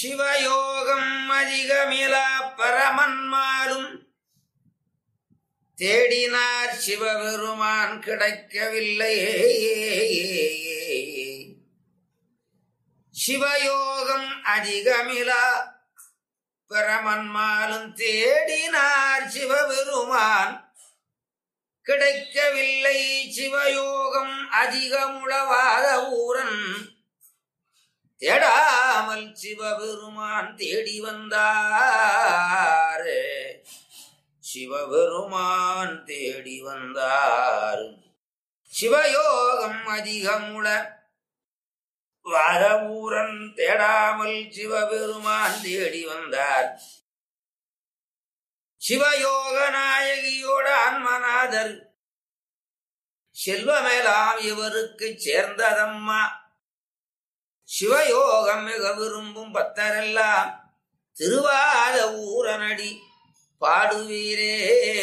சிவயோகம் அதிகமிலா பரமன்மாலும் தேடினார் சிவபெருமான் கிடைக்கவில்லை சிவயோகம் அதிகமிலா பரமன்மாலும் தேடினார் சிவபெருமான் கிடைக்கவில்லை சிவயோகம் அதிகமுளவாத ஊரன் தேடாமல் சிவபெருமான் தேடி வந்தார் சிவபெருமான் தேடி வந்தார் சிவயோகம் அதிகமுள வாதவூரன் தேடாமல் சிவபெருமான் தேடி வந்தார் சிவயோக நாயகியோட ஆன்மநாதர் செல்வமெல்லாம் இவருக்கு சேர்ந்ததம்மா சிவயோகம் மிக விரும்பும் பக்தரெல்லாம் திருவாத ஊரனடி பாடுவீரே